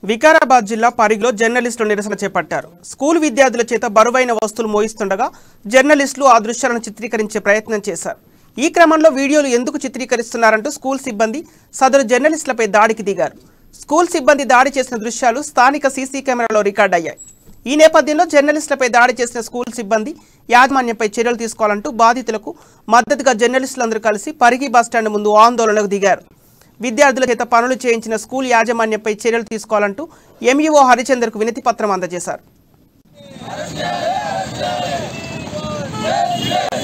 వికారాబాద్ జిల్లా పరిగిలో జర్నలిస్టులు నిరసన చేపట్టారు స్కూల్ విద్యార్థుల చేత బరువైన వస్తువులు మోయిస్తుండగా జర్నలిస్టులు ఆ దృశ్యాలను చిత్రీకరించే ప్రయత్నం చేశారు ఈ క్రమంలో వీడియోలు ఎందుకు చిత్రీకరిస్తున్నారంటూ స్కూల్ సిబ్బంది సదరు జర్నలిస్టులపై దాడికి దిగారు స్కూల్ సిబ్బంది దాడి చేసిన దృశ్యాలు స్థానిక సీసీ కెమెరాలో రికార్డ్ అయ్యాయి ఈ నేపథ్యంలో జర్నలిస్టులపై దాడి చేసిన స్కూల్ సిబ్బంది యాజమాన్యంపై చర్యలు తీసుకోవాలంటూ బాధితులకు మద్దతుగా జర్నలిస్టులందరూ కలిసి పరిగి బస్టాండ్ ముందు ఆందోళనకు దిగారు విద్యార్థుల చేత పనులు చేయించిన స్కూల్ యాజమాన్యంపై చర్యలు తీసుకోవాలంటూ ఎంఈఓ హరిచందర్కు వినతి పత్రం అందజేశారు